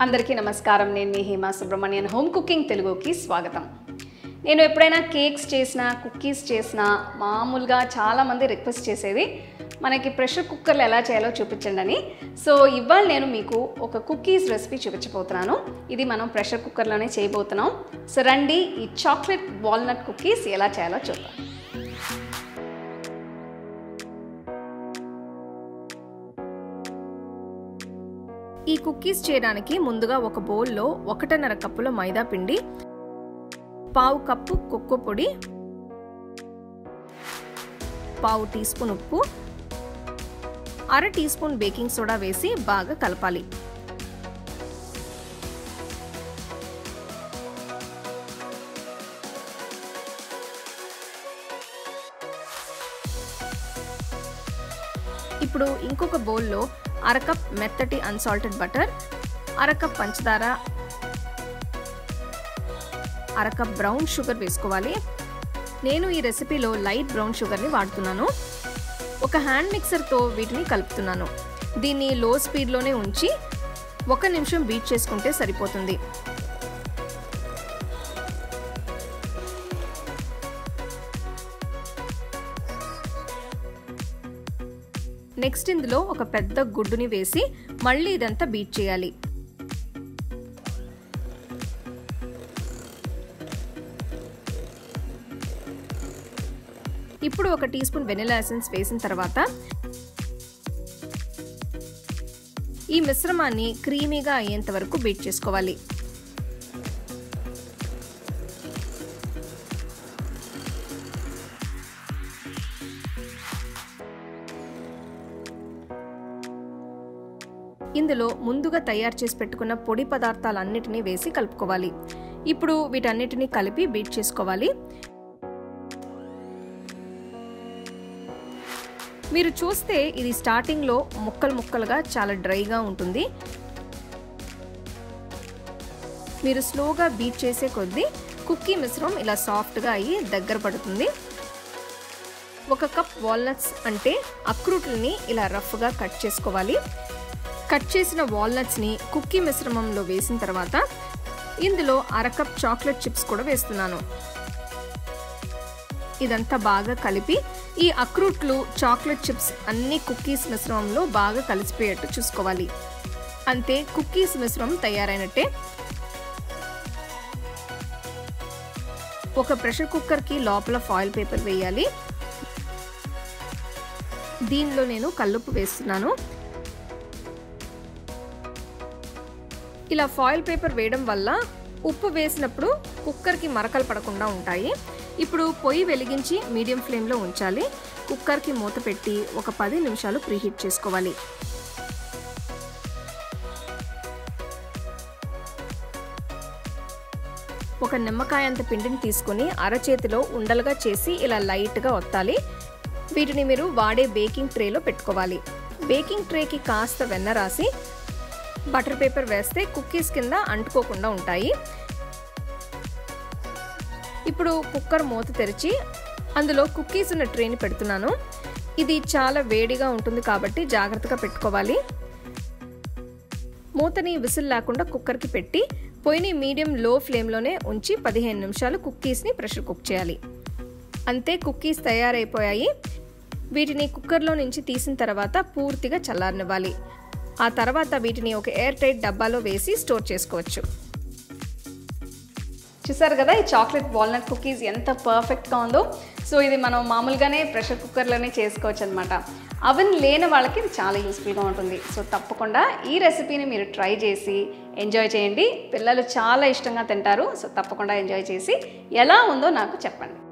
అందరికీ నమస్కారం నేను మీ హేమా సుబ్రహ్మణ్యన్ హోమ్ కుకింగ్ తెలుగుకి స్వాగతం నేను ఎప్పుడైనా కేక్స్ చేసినా కుకీస్ చేసినా మామూలుగా చాలామంది రిక్వెస్ట్ చేసేది మనకి ప్రెషర్ కుక్కర్లో ఎలా చేయాలో చూపించండి అని సో ఇవాళ నేను మీకు ఒక కుకీస్ రెసిపీ చూపించబోతున్నాను ఇది మనం ప్రెషర్ కుక్కర్లోనే చేయబోతున్నాం సో రండి ఈ చాక్లెట్ వాల్నట్ కుకీస్ ఎలా చేయాలో చూద్దాం ఈ కుకీస్ చేయడానికి ముందుగా ఒక బౌల్లో ఒకటిన్నర కప్పుల మైదా పిండి పావు కప్పు కొక్కో పొడి పావు టీ స్పూన్ ఉప్పు అర టీ స్పూన్ బేకింగ్ సోడా వేసి బాగా కలపాలి ఇప్పుడు ఇంకొక బౌల్లో అరకప్ మెత్తటి అన్సాల్టెడ్ బటర్ అరకప్ పంచదార అరకప్ బ్రౌన్ షుగర్ వేసుకోవాలి నేను ఈ రెసిపీలో లైట్ బ్రౌన్ షుగర్ని వాడుతున్నాను ఒక హ్యాండ్ మిక్సర్తో వీటిని కలుపుతున్నాను దీన్ని లో స్పీడ్లోనే ఉంచి ఒక నిమిషం బీట్ చేసుకుంటే సరిపోతుంది నెక్స్ట్ ఇందులో ఒక పెద్ద గుడ్డుని వేసి మళ్ళీ ఇదంతా బీట్ చేయాలి ఇప్పుడు ఒక టీ స్పూన్ వెనిలా ఎసెన్స్ వేసిన తర్వాత ఈ మిశ్రమాన్ని క్రీమీగా అయ్యేంత వరకు బీట్ చేసుకోవాలి ఇందులో ముందుగా తయారు చేసి పెట్టుకున్న పొడి పదార్థాలన్నిటినీ వేసి కలుపుకోవాలి ఇప్పుడు వీటన్నిటిని కలిపి బీట్ చేసుకోవాలి మీరు చూస్తే ఇది స్టార్టింగ్లో ముక్కలు ముక్కలుగా చాలా డ్రైగా ఉంటుంది మీరు స్లోగా బీట్ చేసే కొద్దీ కుక్కీ మిశ్రమం ఇలా సాఫ్ట్గా అయ్యి దగ్గర పడుతుంది ఒక కప్ వాల్నట్స్ అంటే అక్రూట్లని ఇలా రఫ్గా కట్ చేసుకోవాలి కట్ చేసిన వాల్నట్స్ని కుక్కీ మిశ్రమంలో వేసిన తర్వాత ఇందులో అరకప్ చాక్లెట్ చిప్స్ కూడా వేస్తున్నాను ఇదంతా బాగా కలిపి ఈ అక్రూట్లు చాక్లెట్ చిప్స్ అన్ని కుక్కీస్ మిశ్రమంలో బాగా కలిసిపోయేట్టు చూసుకోవాలి అంతే కుక్కీస్ మిశ్రమం తయారైనట్టే ఒక ప్రెషర్ కుక్కర్కి లోపల ఫాయిల్ పేపర్ వేయాలి దీనిలో నేను కల్లుప్పు వేస్తున్నాను ఇలా ఫాయిల్ పేపర్ వేయడం వల్ల ఉప్పు వేసినప్పుడు కుక్కర్కి మరకలు పడకుండా ఉంటాయి ఇప్పుడు పొయ్యి వెలిగించి మీడియం ఫ్లేమ్లో ఉంచాలి కుక్కర్కి మూత పెట్టి ఒక పది నిమిషాలు ప్రీహీట్ చేసుకోవాలి ఒక నిమ్మకాయ అంత పిండిని తీసుకొని అరచేతిలో ఉండలుగా చేసి ఇలా లైట్గా ఒత్తాలి వీటిని మీరు వాడే బేకింగ్ ట్రేలో పెట్టుకోవాలి బేకింగ్ ట్రేకి కాస్త వెన్న రాసి బటర్ పేపర్ వేస్తే కుక్కీస్ కింద అంటుకోకుండా ఉంటాయి ఇప్పుడు కుక్కర్ మూత తెరిచి అందులో కుక్కీస్ ఉన్న ట్రేని పెడుతున్నాను ఇది చాలా వేడిగా ఉంటుంది కాబట్టి జాగ్రత్తగా పెట్టుకోవాలి మూతని విసిల్ లేకుండా కుక్కర్కి పెట్టి పొయ్యిని మీడియం లో ఫ్లేమ్లోనే ఉంచి పదిహేను నిమిషాలు కుక్కీస్ని ప్రెషర్ కుక్ చేయాలి అంతే కుక్కీస్ తయారైపోయాయి వీటిని కుక్కర్లో నుంచి తీసిన తర్వాత పూర్తిగా చల్లారనివ్వాలి ఆ తర్వాత వీటిని ఒక ఎయిర్ టైట్ డబ్బాలో వేసి స్టోర్ చేసుకోవచ్చు చూసారు కదా ఈ చాక్లెట్ వాల్నట్ కుకీస్ ఎంత పర్ఫెక్ట్గా ఉందో సో ఇది మనం మామూలుగానే ప్రెషర్ కుక్కర్లోనే చేసుకోవచ్చు అనమాట అవన్ లేని వాళ్ళకి ఇది చాలా యూస్ఫుల్గా ఉంటుంది సో తప్పకుండా ఈ రెసిపీని మీరు ట్రై చేసి ఎంజాయ్ చేయండి పిల్లలు చాలా ఇష్టంగా తింటారు సో తప్పకుండా ఎంజాయ్ చేసి ఎలా ఉందో నాకు చెప్పండి